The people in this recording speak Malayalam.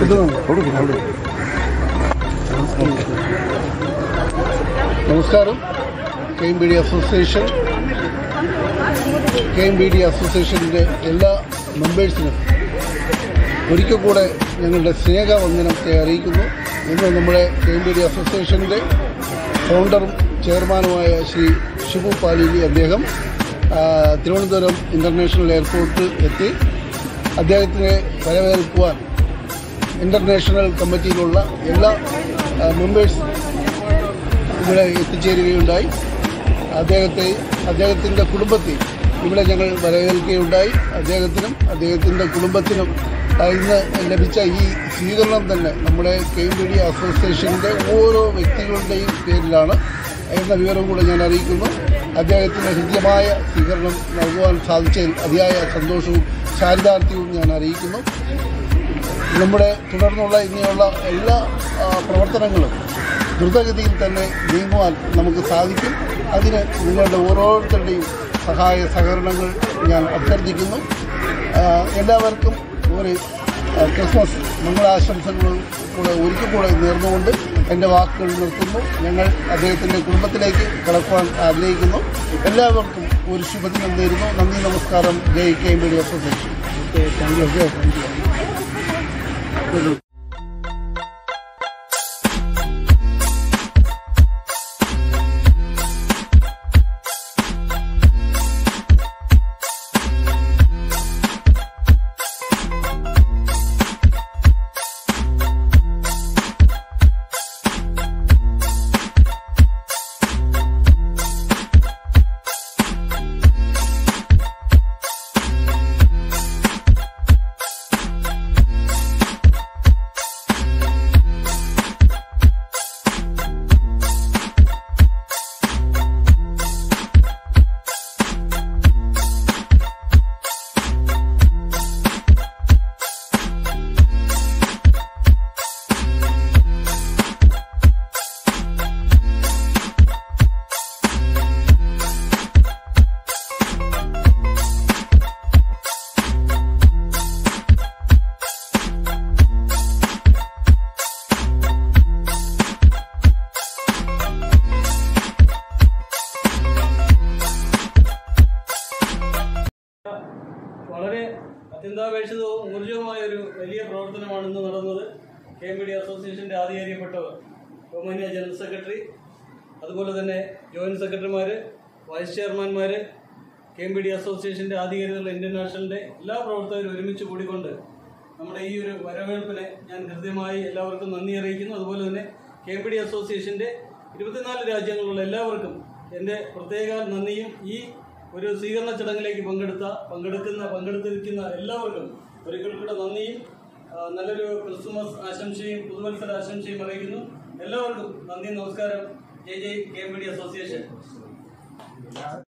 നമസ്കാരം K M B D association K M B D അസോസിയേഷൻ്റെ എല്ലാ മെമ്പേഴ്സിനും ഒരിക്കൽ കൂടെ ഞങ്ങളുടെ സ്നേഹവന്ദനത്തെ അറിയിക്കുന്നു ഇന്ന് നമ്മുടെ കെ എം ബി ഡി അസോസിയേഷൻ്റെ ഫൗണ്ടറും ചെയർമാനുമായ ശ്രീ ഷിബു പാലിലി അദ്ദേഹം ആ, തിരുവനന്തപുരം ഇൻ്റർനാഷണൽ എയർപോർട്ടിൽ എത്തി അദ്ദേഹത്തിനെ വരവേൽക്കുവാൻ ഇൻ്റർനാഷണൽ കമ്മിറ്റിയിലുള്ള എല്ലാ മെമ്പേഴ്സ് ഇവിടെ എത്തിച്ചേരുകയുണ്ടായി അദ്ദേഹത്തെ അദ്ദേഹത്തിൻ്റെ കുടുംബത്തെ ഇവിടെ ഞങ്ങൾ വരവേൽക്കുകയുണ്ടായി അദ്ദേഹത്തിനും അദ്ദേഹത്തിൻ്റെ കുടുംബത്തിനും ആ, ഇന്ന് ലഭിച്ച ഈ സ്വീകരണം തന്നെ നമ്മുടെ കെ എം ഡി അസോസിയേഷൻ്റെ ഓരോ വ്യക്തികളുടെയും പേരിലാണ് എന്ന വിവരം കൂടെ ഞാൻ അറിയിക്കുന്നു അദ്ദേഹത്തിന് ഹൃദ്യമായ സ്വീകരണം നൽകുവാൻ സാധിച്ചതിൽ അതിയായ സന്തോഷവും ചാരിതാർത്ഥ്യവും ഞാൻ അറിയിക്കുന്നു നമ്മുടെ തുടർന്നുള്ള ഇനിയുള്ള എല്ലാ ആ, പ്രവർത്തനങ്ങളും ദ്രുതഗതിയിൽ തന്നെ നീങ്ങുവാൻ നമുക്ക് സാധിക്കും അതിന് നിങ്ങളുടെ ഓരോരുത്തരുടെയും സഹായ സഹകരണങ്ങൾ ഞാൻ അഭ്യർത്ഥിക്കുന്നു ആ, എല്ലാവർക്കും ഒരു ആ, ക്രിസ്മസ് മംഗളാശംസകൾ കൂടെ ഒരിക്കൽ കൂടെ നേർന്നുകൊണ്ട് എൻ്റെ വാക്കുകൾ നിർത്തുന്നു ഞങ്ങൾ അദ്ദേഹത്തിൻ്റെ കുടുംബത്തിലേക്ക് കടക്കുവാൻ ആഗ്രഹിക്കുന്നു എല്ലാവർക്കും ഒരു ശുഭദിനം നേരുന്നു നന്ദി നമസ്കാരം ജയ് K M B association thank you thank you വളരെ അത്യന്താപേക്ഷിതവും ഊർജ്ജവുമായ ഒരു വലിയ പ്രവർത്തനമാണ് ഇന്ന് നടന്നത് കെ എം ബി ഡി അസോസിയേഷൻ്റെ ആധികാരികപ്പെട്ടവർ ബഹുമാന്യ ജനറൽ സെക്രട്ടറി അതുപോലെ തന്നെ ജോയിന്റ് സെക്രട്ടറിമാർ വൈസ് ചെയർമാൻമാർ കെ എം ബി ഡി അസോസിയേഷൻ്റെ ആധികാരികളുടെ ഇന്ത്യൻ നാഷണലിൻ്റെ എല്ലാ പ്രവർത്തകരും ഒരുമിച്ച് കൂടിക്കൊണ്ട് നമ്മുടെ ഈ ഒരു വരവേൽപ്പിനെ ഞാൻ കൃത്യമായി എല്ലാവർക്കും നന്ദി അറിയിക്കുന്നു അതുപോലെ തന്നെ കെ എം ബി ഡി അസോസിയേഷൻ്റെ ഇരുപത്തിനാല് രാജ്യങ്ങളിലുള്ള എല്ലാവർക്കും എൻ്റെ പ്രത്യേക നന്ദിയും ഈ ഒരു സ്വീകരണ ചടങ്ങിലേക്ക് പങ്കെടുത്ത പങ്കെടുക്കുന്ന പങ്കെടുത്തിരിക്കുന്ന എല്ലാവർക്കും ഒരിക്കൽ കൂടെ നന്ദിയും ആ, നല്ലൊരു ക്രിസ്മസ് ആശംസയും പുതുവത്സര ആശംസയും അറിയിക്കുന്നു എല്ലാവർക്കും നന്ദി നമസ്കാരം ജയ് ജയ് K M B D association